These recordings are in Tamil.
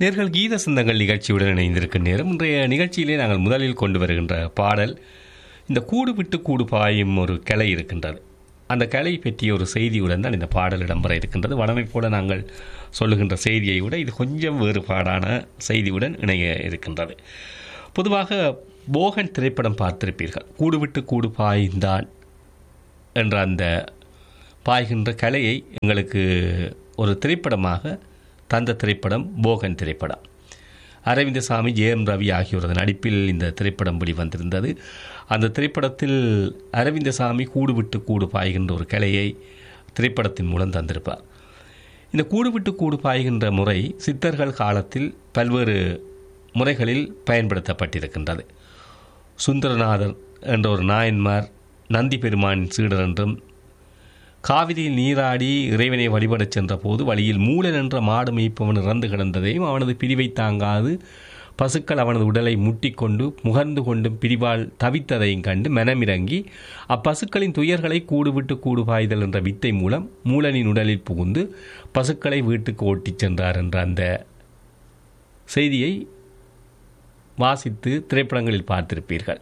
நேர்கள் கீத சொந்தங்கள் நிகழ்ச்சியுடன் இணைந்திருக்கும் நேரம் இன்றைய நிகழ்ச்சியிலே நாங்கள் முதலில் கொண்டு வருகின்ற பாடல் இந்த கூடு விட்டு கூடு பாயும் ஒரு கிளை இருக்கின்றது அந்த கிளை பற்றிய ஒரு செய்தியுடன் தான் இந்த பாடல் இடம்பெற இருக்கின்றது வடமை போல நாங்கள் சொல்லுகின்ற செய்தியை விட இது கொஞ்சம் வேறுபாடான செய்தியுடன் இணைய இருக்கின்றது பொதுவாக போகன் திரைப்படம் பார்த்திருப்பீர்கள் கூடு விட்டு கூடு பாய்ந்தான் என்ற அந்த பாய்கின்ற கலையை எங்களுக்கு ஒரு திரைப்படமாக தந்த திரைப்படம் போகன் திரைப்படம் அரவிந்தசாமி ஜெயம் ரவி ஆகியோரது நடிப்பில் இந்த திரைப்படம் வெளிவந்திருந்தது அந்த திரைப்படத்தில் அரவிந்தசாமி கூடு விட்டு கூடு பாய்கின்ற ஒரு கலையை திரைப்படத்தின் மூலம் தந்திருப்பார் இந்த கூடு விட்டு கூடு பாய்கின்ற முறை சித்தர்கள் காலத்தில் பல்வேறு முறைகளில் பயன்படுத்தப்பட்டிருக்கின்றது சுந்தரநாதர் என்ற ஒரு நாயன்மார் நந்தி பெருமானின் சீடர் என்றும் காவிரியில் நீராடி இறைவனை வழிபடச் சென்ற போது வழியில் மூலன் என்ற மாடு மேய்ப்பவன் இறந்து கிடந்ததையும் அவனது பிரிவை தாங்காது பசுக்கள் அவனது உடலை முட்டிக்கொண்டு முகர்ந்து கொண்டும் பிரிவால் தவித்ததையும் கண்டு மனமிறங்கி அப்பசுக்களின் துயர்களை கூடு விட்டு கூடு பாய்தல் என்ற வித்தை மூலம் மூலனின் உடலில் புகுந்து பசுக்களை வீட்டுக்கு ஓட்டிச் சென்றார் என்ற அந்த செய்தியை வாசித்து திரைப்படங்களில் பார்த்திருப்பீர்கள்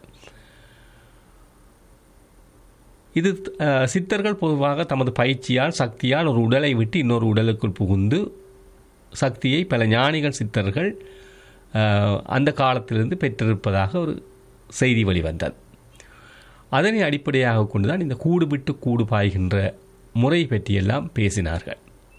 இது அஹ், சித்தர்கள் பொதுவாக தமது பயிற்சியால் சக்தியால் ஒரு உடலை விட்டு இன்னொரு உடலுக்குள் புகுந்து சக்தியை பல ஞானிகள் சித்தர்கள் அஹ், அந்த காலத்திலிருந்து பெற்றிருப்பதாக ஒரு செய்தி வெளிவந்தது அதனை அடிப்படையாக கொண்டுதான் இந்த கூடு விட்டு கூடு பாய்கின்ற முறை பற்றியெல்லாம் பேசினார்கள்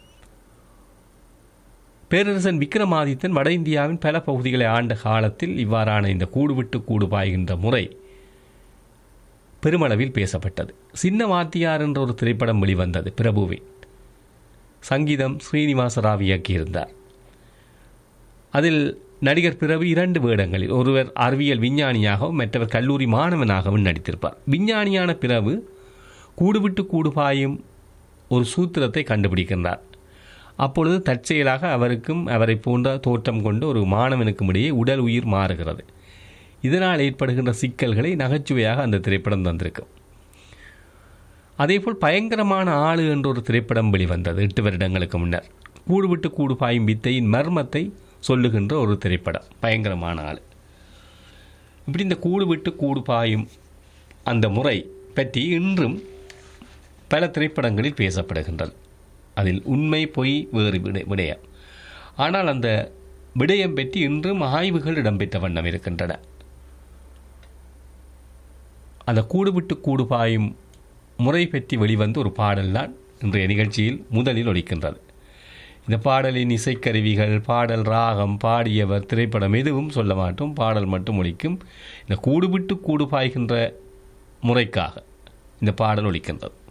பேரரசன் விக்ரமாதித்தன் வட இந்தியாவின் பல பகுதிகளை ஆண்ட காலத்தில் இவ்வாறான இந்த கூடு விட்டு கூடு பாய்கின்ற முறை பெருமளவில் பேசப்பட்டது சின்ன வாத்தியார் என்ற ஒரு திரைப்படம் வெளிவந்தது பிரபுவின் சங்கீதம் ஸ்ரீனிவாச ராவ் இயக்கியிருந்தார் அதில் நடிகர் பிரபு இரண்டு வேடங்களில் ஒருவர் அறிவியல் விஞ்ஞானியாகவும் மற்றவர் கல்லூரி மாணவனாகவும் நடித்திருப்பார் விஞ்ஞானியான பிரபு கூடுவிட்டு கூடு பாயும் ஒரு சூத்திரத்தை கண்டுபிடிக்கின்றார் அப்பொழுது தற்செயலாக அவருக்கும் அவரை போன்ற தோற்றம் கொண்ட ஒரு மாணவனுக்கும் இடையே உடல் உயிர் மாறுகிறது இதனால் ஏற்படுகின்ற சிக்கல்களை நகைச்சுவையாக அந்த திரைப்படம் தந்திருக்கும் அதேபோல் பயங்கரமான ஆளு என்ற ஒரு திரைப்படம் வெளிவந்தது எட்டு வருடங்களுக்கு முன்னர் கூடு விட்டு கூடு பாயும் வித்தையின் மர்மத்தை சொல்லுகின்ற ஒரு திரைப்படம் பயங்கரமான ஆள் இப்படி இந்த கூடு விட்டு கூடு பாயும் அந்த முறை பற்றி இன்றும் பல திரைப்படங்களில் பேசப்படுகின்றது அதில் உண்மை பொய் வேறு விட விடயம் ஆனால் அந்த விடயம் பற்றி இன்றும் ஆய்வுகள் இடம்பெற்ற வண்ணம் இருக்கின்றன அந்த கூடு விட்டு கூடு பாயும் முறை பற்றி வெளிவந்த ஒரு பாடல்தான் இன்றைய நிகழ்ச்சியில் முதலில் ஒலிக்கின்றது இந்த பாடலின் இசைக்கருவிகள் பாடல் ராகம் பாடியவர் திரைப்படம் எதுவும் சொல்ல மாட்டோம் பாடல் மட்டும் ஒலிக்கும் இந்த கூடு விட்டு கூடு பாய்கின்ற முறைக்காக இந்த பாடல் ஒலிக்கின்றது